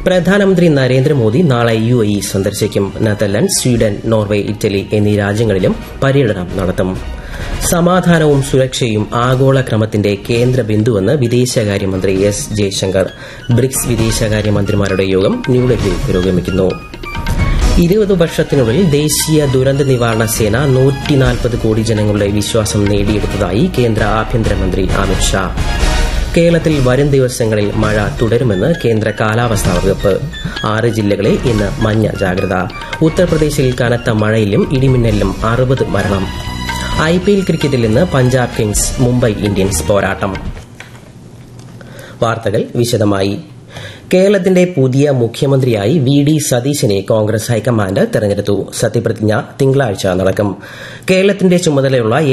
പ്രധാനമന്ത്രി നരേന്ദ്രമോദി നാളെ U A E സന്ദർശിക്കും നെതർലൻഡ് സ്വീഡൻ നോർവേ ഇറ്റലി എന്നീ രാജ്യങ്ങളിലും പര്യടനം നടത്തും സമാധാനവും സുരക്ഷയും ആഗോള ക്രമത്തിന്റെ കേന്ദ്ര ബിന്ദുവെന്ന് വിദേശകാര്യമന്ത്രി എസ് ജയശങ്കർ ബ്രിക്സ് വിദേശകാര്യമന്ത്രിമാരുടെ യോഗം ന്യൂഡൽഹിയിൽ പുരോഗമിക്കുന്നു ഇരുപത് വർഷത്തിനുള്ളിൽ ദേശീയ ദുരന്ത നിവാരണ സേന നൂറ്റിനാൽപ്പത് കോടി ജനങ്ങളുടെ വിശ്വാസം നേടിയെടുത്തതായി കേന്ദ്ര ആഭ്യന്തരമന്ത്രി അമിത്ഷാ കേരളത്തിൽ വരും ദിവസങ്ങളിൽ മഴ തുടരുമെന്ന് കേന്ദ്ര കാലാവസ്ഥാ വകുപ്പ് ആറ് ജില്ലകളിൽ ഇന്ന് മഞ്ഞ ജാഗ്രത ഉത്തർപ്രദേശിൽ കനത്ത മഴയിലും ഇടിമിന്നലിലും അറുപത് മരണം ഐ പി എൽ ക്രിക്കറ്റിൽ ഇന്ന് പഞ്ചാബ് കിങ്സ് മുംബൈ ഇന്ത്യൻസ് പോരാട്ടം വാർത്തകൾ വിശദമായി കേരളത്തിന്റെ പുതിയ മുഖ്യമന്ത്രിയായി വി ഡി സതീശനെ കോൺഗ്രസ് ഹൈക്കമാൻഡ് തെരഞ്ഞെടുത്തു സത്യപ്രതിജ്ഞ തിങ്കളാഴ്ച നടക്കും കേരളത്തിന്റെ ചുമതലയുള്ള